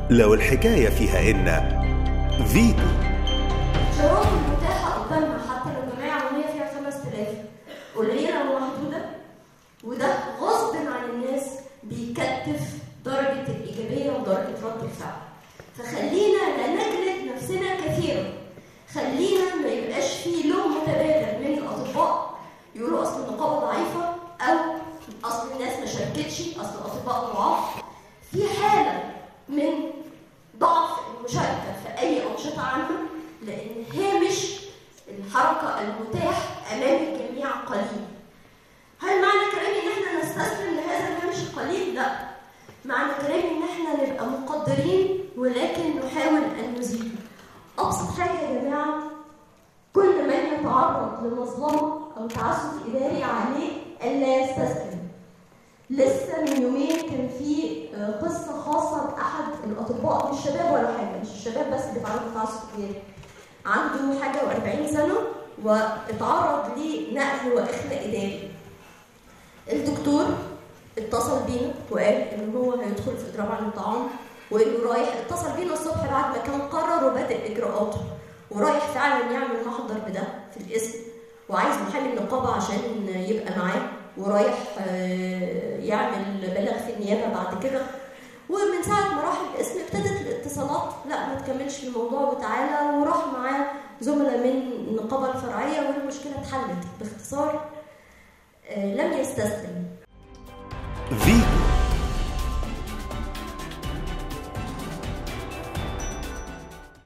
لو الحكاية فيها إن فيتو الشروط المتاحة قدامنا حتى لو جمعية عمومية فيها 5000 قليلة ومحدودة وده غصب عن الناس بيكتف درجة الإيجابية ودرجة رد الفعل فخلينا لا نجلد نفسنا كثيرا خلينا ما يبقاش فيه لوم متبادل من الأطباء يقولوا أصل النقابة ضعيفة أو أصل الناس ما شاركتش أصل الأطباء ضعاف في حالة من ضعف المشاركة في أي أنشطة عامة لأن هامش الحركة المتاح أمام الجميع قليل. هل معنى كلامي إن إحنا نستسلم لهذا الهامش القليل؟ لا. معنى كلامي إن إحنا نبقى مقدرين ولكن نحاول أن نزيد. أبسط حاجة يا جماعة كل من يتعرض لمظلمة أو تعسف إداري عليه ألا يستسلم. لسه من يومين كان في آه، قصه خاصه باحد الاطباء مش شباب ولا حاجه مش الشباب بس اللي بيتعرضوا لتعسف اداري عنده حاجه و40 سنه واتعرض لنقل واخلاء اداري الدكتور اتصل بينا وقال ان هو هيدخل في اضراب عن الطعام وانه رايح اتصل بينا الصبح بعد ما كان قرر وبدأ اجراءاته ورايح فعلا يعمل محضر بده في الاسم وعايز محامي النقابه عشان يبقى معاه ورايح آه، يعمل بلاغ في النيابه بعد كده ومن ساعه ما راح الاسم ابتدت الاتصالات لا ما تكملش الموضوع وتعالى وراح معاه زملاء من النقابه الفرعيه والمشكله اتحلت باختصار آه، لم يستسلم